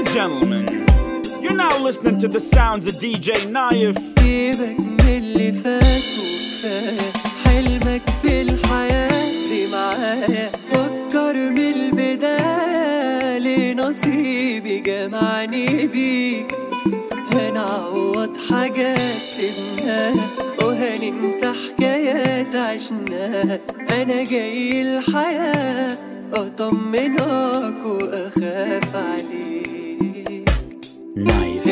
gentlemen, you're now listening to the sounds of DJ Naif. سيبك من اللي فات وكفاية حلمك في الحياة دي معايا فكر من البداية لنصيبي جمعني بيك هنعوض حاجات سيبناها وهننسى حكايات عشناها أنا جاي الحياة أطمنك وأخاف عليك Naif.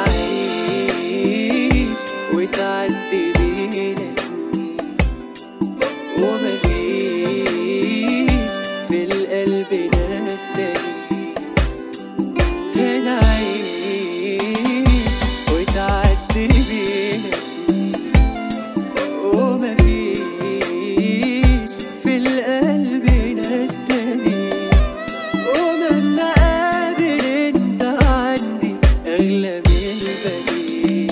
هنعيش وتعدي بينا سنين ومفيش في القلب ناس تانيين هنعيش وتعدي بينا سنين ومفيش في القلب ناس تانيين ومهما قابل انت عندي اغلى من البديل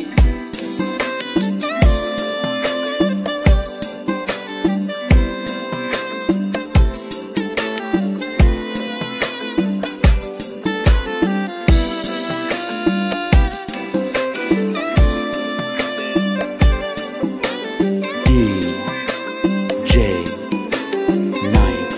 DJ Naif.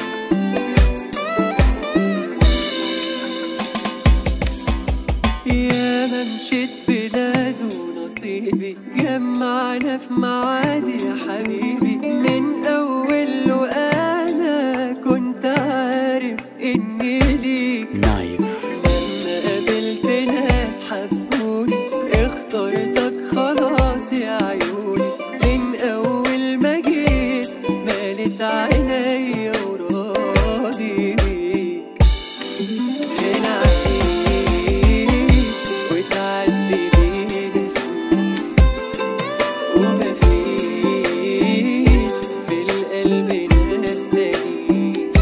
يا ما مشيت بلاد ونصيبي جمعنا في معادي يا حبيبي من اول وانا كنت عارف اني ليك Naif. لما قابلت ناس حبوني اخترتك خلاص يا عيوني من اول ما جيت مالت عينيا وراضي بيك هنعيش وتعدي بينا سنين ومفيش في القلب ناس تانيين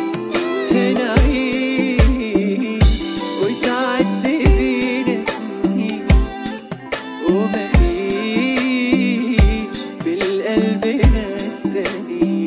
هنعيش وتعدي بينا سنين ومفيش في القلب ناس تانيين